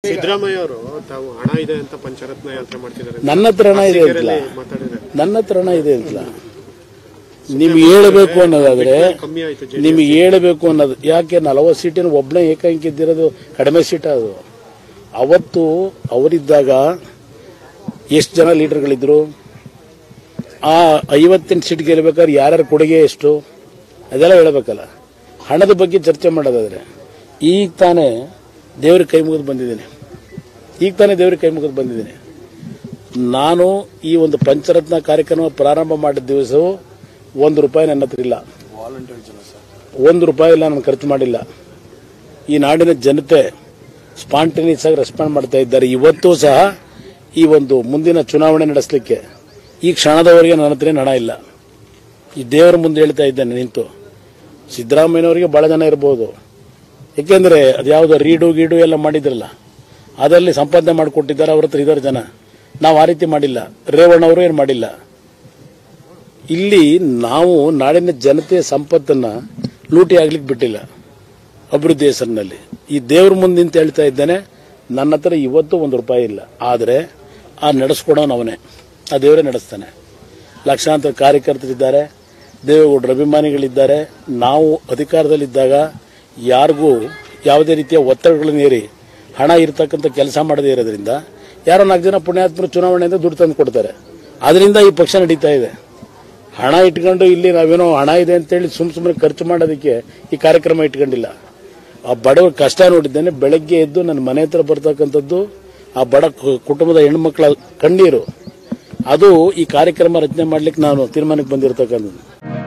ಸಿದ್ದರಾಮಯ್ಯ ಅವರು ತಾವು ಹಣ ಇದೆ ಅಂತ ಪಂಚರತ್ನ ಯಾತ್ರೆ ಮಾಡ್ತಿದ್ದಾರೆ ನನ್ನ ಹತ್ರ ಹಣ ಇದೆ ಅಂತಲ್ಲ ಮಾತಾಡಿದ್ದಾರೆ ನನ್ನ ಹತ್ರ ಹಣ ಇದೆ ಅಂತಲ್ಲ ನಿಮ್ಗೆ ಹೇಳಬೇಕು ಅನ್ನೋದಾದ್ರೆ ಕಮ್ಮಿ ಆಯ್ತು ನಿಮ್ಗೆ ಹೇಳಬೇಕು ಅನ್ನೋದು ಯಾಕೆ ನಲವತ್ತು ಸೀಟಿನ ಒಬ್ಬನೇ ಏಕಾಂಕ ಇದ್ದಿರೋದು ಕಡಿಮೆ ಸೀಟ್ ಅದು ಅವತ್ತು ಅವರಿದ್ದಾಗ ಎಷ್ಟು ಜನ ಲೀಡರ್ಗಳಿದ್ರು ಆ ಐವತ್ತೆಂಟು ಸೀಟ್ ಗೆಲ್ಲಬೇಕಾದ್ರೆ ಯಾರ್ಯಾರ ಕೊಡುಗೆ ಎಷ್ಟು ಅದೆಲ್ಲ ಹೇಳಬೇಕಲ್ಲ ಹಣದ ಬಗ್ಗೆ ಚರ್ಚೆ ಮಾಡೋದಾದ್ರೆ ಈಗ ತಾನೇ ದೇವ್ರ ಕೈ ಮುಗಿದು ಬಂದಿದ್ದೀನಿ ಈಗ ತಾನೇ ದೇವ್ರ ಕೈ ಮುಗಿದು ಬಂದಿದ್ದೀನಿ ನಾನು ಈ ಒಂದು ಪಂಚರತ್ನ ಕಾರ್ಯಕ್ರಮ ಪ್ರಾರಂಭ ಮಾಡಿದ ದಿವಸವು ಒಂದು ರೂಪಾಯಿ ನನ್ನ ಹತ್ರ ಇಲ್ಲ ಒಂದು ರೂಪಾಯಿ ಇಲ್ಲ ನಾನು ಖರ್ಚು ಮಾಡಿಲ್ಲ ಈ ನಾಡಿನ ಜನತೆ ಸ್ಪಾಂಟೇನಿಯಸ್ ಆಗಿ ರೆಸ್ಪಾಂಡ್ ಮಾಡ್ತಾ ಇದ್ದಾರೆ ಇವತ್ತೂ ಸಹ ಈ ಒಂದು ಮುಂದಿನ ಚುನಾವಣೆ ನಡೆಸಲಿಕ್ಕೆ ಈ ಕ್ಷಣದವರೆಗೆ ನನ್ನ ಹತ್ರ ಹಣ ಇಲ್ಲ ಈ ದೇವರ ಮುಂದೆ ಹೇಳ್ತಾ ಇದ್ದೇನೆ ನಿಂತು ಸಿದ್ದರಾಮಯ್ಯನವರಿಗೆ ಬಹಳ ಜನ ಇರ್ಬೋದು ಏಕೆಂದ್ರೆ ಅದ್ಯಾವುದೋ ರೀಡು ಗೀಡು ಎಲ್ಲ ಮಾಡಿದ್ರಲ್ಲ ಅದರಲ್ಲಿ ಸಂಪಾದನೆ ಮಾಡಿಕೊಟ್ಟಿದ್ದಾರೆ ಅವ್ರ ಹತ್ರ ಇದ್ದಾರೆ ಜನ ನಾವು ಆ ರೀತಿ ಮಾಡಿಲ್ಲ ರೇವಣ್ಣವರು ಏನು ಮಾಡಿಲ್ಲ ಇಲ್ಲಿ ನಾವು ನಾಡಿನ ಜನತೆಯ ಸಂಪತ್ತನ್ನ ಲೂಟಿ ಆಗ್ಲಿಕ್ಕೆ ಬಿಟ್ಟಿಲ್ಲ ಅಭಿವೃದ್ಧಿ ಹೆಸರಿನಲ್ಲಿ ಈ ದೇವ್ರ ಮುಂದೆ ನಿಂತು ಹೇಳ್ತಾ ಇದ್ದೇನೆ ನನ್ನ ಹತ್ರ ಇವತ್ತು ಒಂದು ರೂಪಾಯಿ ಇಲ್ಲ ಆದರೆ ಆ ನಡೆಸ್ಕೊಡೋನು ಅವನೇ ಆ ದೇವರೇ ನಡೆಸ್ತಾನೆ ಲಕ್ಷಾಂತರ ಕಾರ್ಯಕರ್ತರಿದ್ದಾರೆ ದೇವೇಗೌಡರ ಅಭಿಮಾನಿಗಳಿದ್ದಾರೆ ನಾವು ಅಧಿಕಾರದಲ್ಲಿದ್ದಾಗ ಯಾರಿಗೂ ಯಾವುದೇ ರೀತಿಯ ಒತ್ತಡಗಳನ್ನು ಏರಿ ಹಣ ಇರತಕ್ಕಂಥ ಕೆಲಸ ಮಾಡದೇ ಇರೋದ್ರಿಂದ ಯಾರೋ ನಾಲ್ಕು ಜನ ಪುಣ್ಯಾತ್ಮರು ಚುನಾವಣೆಯಿಂದ ದುಡ್ಡು ತಂದು ಕೊಡ್ತಾರೆ ಅದರಿಂದ ಈ ಪಕ್ಷ ನಡೀತಾ ಇದೆ ಹಣ ಇಟ್ಕೊಂಡು ಇಲ್ಲಿ ನಾವೇನೋ ಹಣ ಇದೆ ಅಂತೇಳಿ ಸುಮ್ ಸುಮ್ಮನೆ ಖರ್ಚು ಮಾಡೋದಕ್ಕೆ ಈ ಕಾರ್ಯಕ್ರಮ ಇಟ್ಕೊಂಡಿಲ್ಲ ಆ ಬಡವರ ಕಷ್ಟ ನೋಡಿದ್ದೇನೆ ಬೆಳಗ್ಗೆ ಎದ್ದು ನನ್ನ ಮನೆ ಹತ್ರ ಬರ್ತಕ್ಕಂಥದ್ದು ಆ ಬಡ ಕು- ಕುಟುಂಬದ ಹೆಣ್ಮಕ್ಳ ಕಣ್ಣೀರು ಅದು ಈ ಕಾರ್ಯಕ್ರಮ ರಚನೆ ಮಾಡ್ಲಿಕ್ಕೆ ನಾನು ತೀರ್ಮಾನಕ್ಕೆ ಬಂದಿರತಕ್ಕಂಥದ್ದು